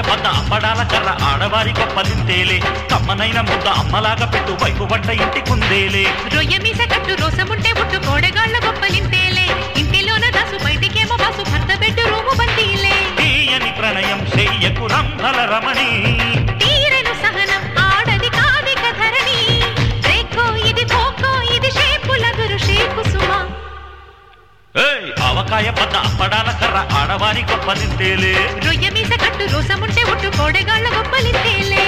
పద్ద అమ్మడాల కర్ర ఆడవారి గొప్పలింతేలే కమ్మనైన ముద్ద అమ్మలాగా పెట్టు వైపు వంట ఇంటి కుందేలే రొయ్య మీస కట్టు రోసముంటే ఒట్టు కోడగాళ్ళ గొప్పలింతేలే ఇంటిలోన దాసు బయటికేమో బాసు భర్త బెడ్డు రూము బందీలే తీయని ప్రణయం చెయ్యకు రంభల రమణి తీరను సహనం ఆడది కాదిక ధరణి రేఖో ఇది పోకో ఇది షేపుల గురు షేపు సుమా ఏయ్ అవకాయ పద్ద అప్పడాల కర్ర ఆడవారి గొప్పలింతేలే రొయ్య మీస కట్టు రోసముంటే ఒట్టు కోడగాళ్ళ గొప్పలింతేలే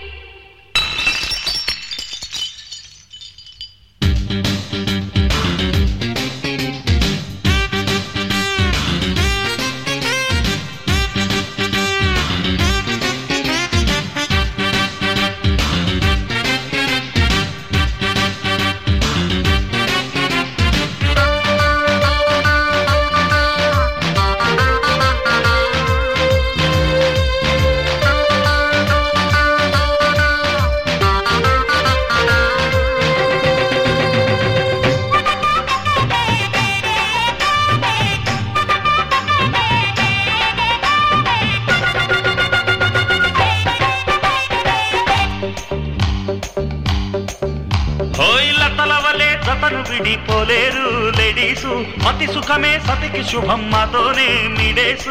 హోయిల తలవలే జతను విడిపోలేరు లేడీసు అతి సుఖమే సతికి శుభం మాతోనే నిడేసు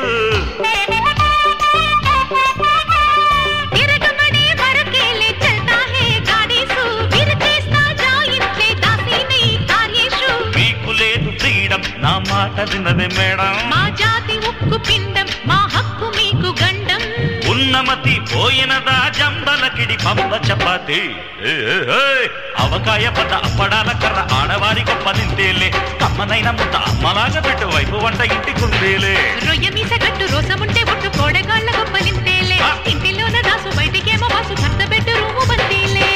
తిరగమనే వరకేలే చల్తా హే గాడీసు విరచేస్తా జాయింట్లే దాసీని కార్యేషు మీకు లేదు ఫ్రీడమ్ నా మాట విన్నదే మేడం మా జాతి ఉక్కు పిండం మా హక్కు మీకు గండం ఉన్నమతి పోయినదా జంబలకిడి పంప చపాతి ఏ, ఏ, ఏ. అవకాయ పద అప్పడాల కర్ర ఆడవారి గొప్పదింతేలే కమ్మనైన ముద్ద అమ్మలాగా పెట్టు వైపు వంట ఇంటి కుందేలే రొయ్య మీస కట్టు రోసముంటే ఒట్టు కోడగాళ్ళ గొప్పలింతేలే ఆ. ఇంటిలోన దాసు బయటికేమో బాసు భర్త బెడ్డు రూము బందీలే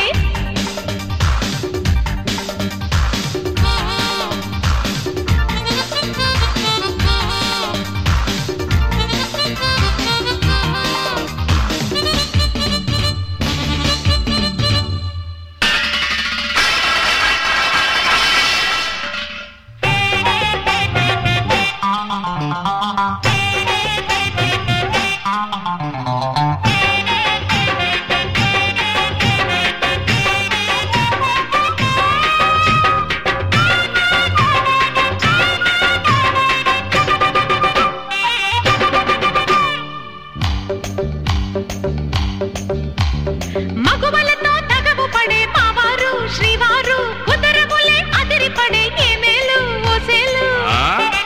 మగువలతో తగవు పడే మావారు శ్రీవారు ఉదరములే అదిరి పడే ఏమేలు ఓసేలు ఆ?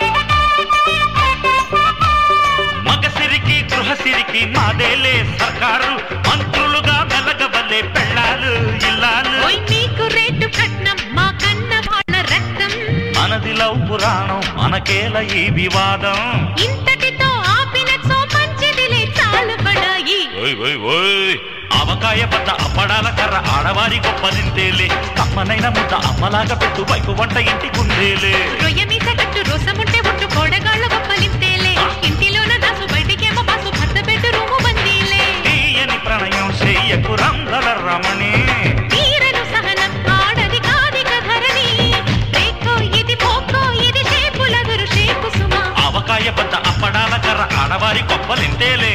మగసిరికి గృహసిరికి మాదేలే సర్కారు మంత్రులుగా మెలగవలే పెళ్ళాలు ఇల్లాలు ఓయ్ మీకు రేటు కట్నం మా కన్న వాళ్ళ రక్తం మనది లవ్ పురాణం మనకేల ఈ వివాదం ఇంతటితో ఆపినచో మంచిదిలే చాలు పడాయి ఓయ్ ఓయ్ ఓయ్ అవకాయ పడ్డ అప్పడాల కర్ర ఆడవారి గొప్పదింతేలే కమ్మనైన ముద్ద అమ్మలాగా పెట్టు వైపు వంట ఇంటి కుందేలే రొయ్య మీస కట్టు రోసముంటే ఒట్టు కోడగాళ్ళ గొప్పలింతేలే ఇంటిలోన దాసు బయటికేమో బాసు భర్త బెడ్డు రూము బందీలే తీయని ప్రణయం చెయ్యకు రంగల రమణి తీరను సహనం ఆడది కాదిక ధరణి రేఖో ఇది పోకో ఇది షేపుల గురు షేపు సుమా అవకాయ పడ్డ అప్పడాల కర్ర ఆడవారి గొప్పలింతేలే